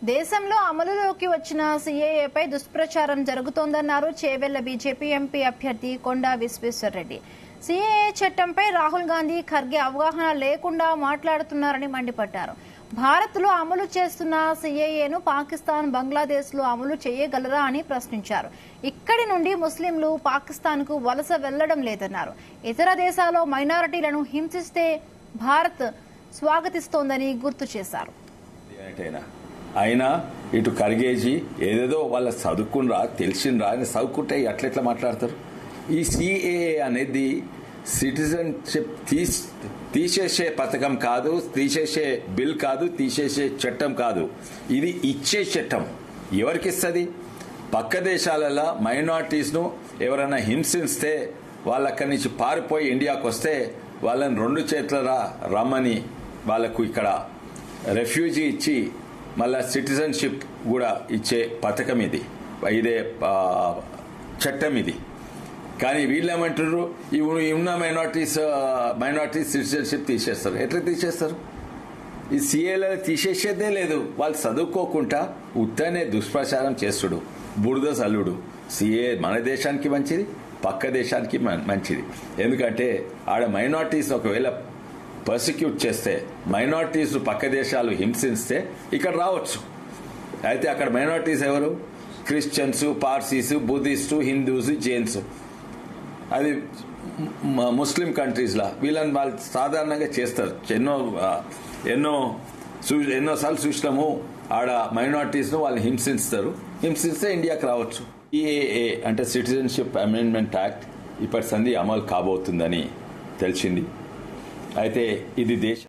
దేశంలో అమలులోకి వచ్చిన సీఏఏపై దుష్ప్రచారం జరుగుతోందన్నారు చేవెళ్ల బీజేపీ ఎంపీ అభ్యర్థి కొండా విశ్వేశ్వరరెడ్డి సీఏఏ చట్టంపై రాహుల్ గాంధీ ఖర్గే అవగాహన లేకుండా మాట్లాడుతున్నారని మండిపడ్డారు భారత్లో అమలు చేస్తున్న సీఏఏను పాకిస్తాన్ బంగ్లాదేశ్ లో అమలు చేయగలరా అని ప్రశ్నించారు ఇక్కడి నుండి ముస్లింలు పాకిస్తాన్కు వలస వెళ్లడం లేదన్నారు ఇతర దేశాల్లో మైనారిటీలను హింసిస్తే భారత్ స్వాగతిస్తోందని గుర్తు చేశారు ఏమిటైనా అయినా ఇటు కరిగేసి ఏదేదో వాళ్ళ చదువుకునరా తెలిసిండ్రా అని చదువుకుంటే అట్లెట్లా మాట్లాడతారు ఈ సిఏఏ అనేది సిటిజన్షిప్ తీస్ తీసేసే పథకం కాదు తీసేసే బిల్ కాదు తీసేసే చట్టం కాదు ఇది ఇచ్చే చట్టం ఎవరికి ఇస్తుంది పక్క దేశాలలో మైనార్టీస్ను ఎవరైనా హింసిస్తే వాళ్ళ అక్కడి నుంచి పారిపోయి ఇండియాకు వస్తే వాళ్ళని రెండు చేతులరా రమ్మని వాళ్ళకు ఇక్కడ రెఫ్యూజీ ఇచ్చి మళ్ళా సిటిజన్షిప్ కూడా ఇచ్చే పథకం ఇది ఇదే ఆ, చట్టం ఇది కానీ వీళ్ళు ఏమంటారు ఇవి ఉన్న మైనార్టీస్ మైనార్టీస్ సిటిజన్షిప్ తీసేస్తారు ఎట్లా తీసేస్తారు ఈ సీఏలో తీసేసేదే లేదు వాళ్ళు చదువుకోకుండా ఉత్తనే దుష్ప్రచారం చేస్తుడు బురద చల్లుడు సీఏ మన దేశానికి మంచిది పక్క దేశానికి మం- మంచిది ఎందుకంటే ఆడ మైనార్టీస్ ఒకవేళ పర్సిక్యూట్ చేస్తే మైనార్టీస్ పక్క దేశాలు హింసిస్తే ఇక్కడ రావచ్చు అయితే అక్కడ మైనార్టీస్ ఎవరు క్రిస్టియన్స్ పార్సీస్ బుద్ధిస్టు హిందూస్ జైన్స్ అది మ- ముస్లిం కంట్రీస్లా వీళ్ళని వాళ్ళు సాధారణంగా చేస్తారు ఎన్నో ఆ, ఎన్నో చూ- ఎన్నోసార్లు చూసినాము ఆడ మైనార్టీస్ను వాళ్ళు హింసిస్తారు హింసిస్తే ఇండియాకి రావచ్చు ఈఏఏ అంటే సిటిజన్షిప్ అమెండ్మెంట్ యాక్ట్ ఇప్పటి సంధి అమలు కాబోతుందని తెలిసింది అయితే ఇది దేశ